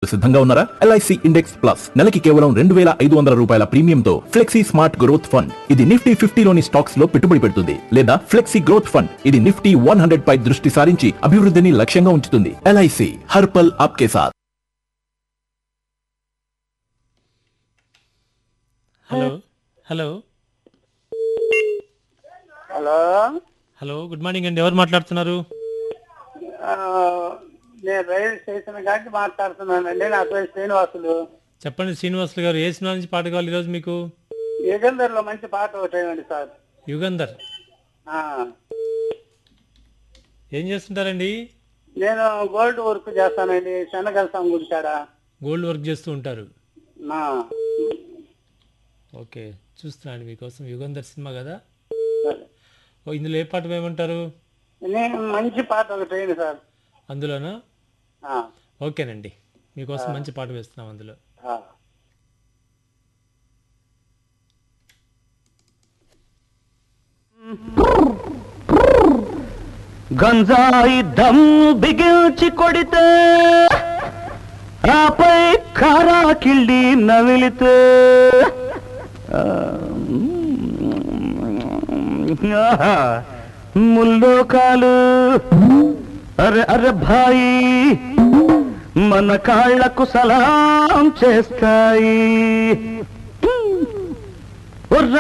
చేసేందుకు సిద్ధంగా ఉన్నారా ఎల్ఐసి ఇండెక్స్ ప్లస్ నెలకి కేవలం రెండు వేల ఐదు వందల రూపాయల ప్రీమియంతో ఫ్లెక్సీ స్మార్ట్ గ్రోత్ ఫండ్ ఇది నిఫ్టీ ఫిఫ్టీలోని స్టాక్స్ లో పెట్టుబడి పెడుతుంది లేదా ఫ్లెక్సీ గ్రోత్ ఫండ్ ఇది నిఫ్టీ వన్ హండ్రెడ్ పై దృష్టి సారించి అభివృద్ధిని లక్ష్యంగా ఉంచుతుంది ఎల్ఐసి హర్పల్ ఆప్కే సాత్ hello hello hello hello good morning అండి ఎవరు మాట్లాడుతున్నారు ఆ, నేను రైల్వే స్టేషన్ కాబట్టి మాట్లాడుతున్నానండి నా పేరు శ్రీనివాసులు చెప్పండి శ్రీనివాసులు గారు ఏ సినిమా నుంచి పాట కావాలి ఈరోజు మీకు యుగంధర్లో మంచి పాట ఒకటి వేయండి సార్ యుగంధర్ ఆ, ఏం చేస్తుంటారండి నేను గోల్డ్ వర్క్ చేస్తానండి శనగల సంగుడి కాడ గోల్డ్ వర్క్ చేస్తూ ఉంటారు ఆ, ఓకే చూస్తున్నాను మీకోసం యుగంధర్ సినిమా కదా సరే. ఓ ఇందులో ఏ పాట వేయమంటారు నేను మంచి పాట ఒకటి వేయండి సార్ అందులోనా ఆ, ఓకేనండి మీకోసం మంచి పాట వేస్తున్నాం అందులో ఆ. గంజాయి దమ్ బిగిల్చి కొడితే ఆపై కారా కిళ్ళి నవిలితే ఆ, ఆహా, ముల్లోకాలు అరే అరే భాయి మన కాళ్లకు సలాం చేస్తాయి ఉర్రా